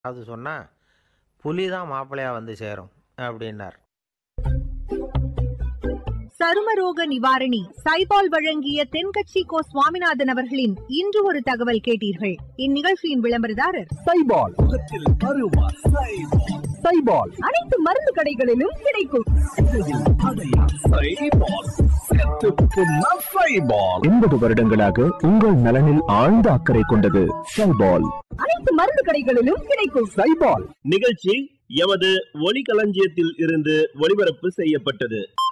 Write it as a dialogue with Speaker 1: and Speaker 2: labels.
Speaker 1: அது சொன்னா புலி தான் மாப்பிள்ளையா வந்து சேரும் அப்படின்னார்
Speaker 2: சருமரோக நிவாரணி சைபால் வழங்கிய தென்கட்சி கோ சுவாமிநாதன் அவர்களின் இன்று ஒரு தகவல் கேட்டீர்கள் இந்நிகழ்ச்சியின் விளம்பரதாரர்
Speaker 3: சைபால் முகத்தில் அருவா சைபால் சைபால்
Speaker 2: அனைத்து மருந்து கடைகளிலும் கிடைக்கும்
Speaker 3: சைபால் செத்துப்புண்ணா சைபால் எண்பது வருடங்களாக உங்கள் நலனில் ஆழ்ந்த அக்கறை கொண்டது சைபால்
Speaker 2: அனைத்து மருந்து கடைகளிலும் கிடைக்கும்
Speaker 3: சைபால்
Speaker 4: நிகழ்ச்சி எமது ஒலிகளஞ்சியத்தில் இருந்து ஒளிபரப்பு செய்யப்பட்டது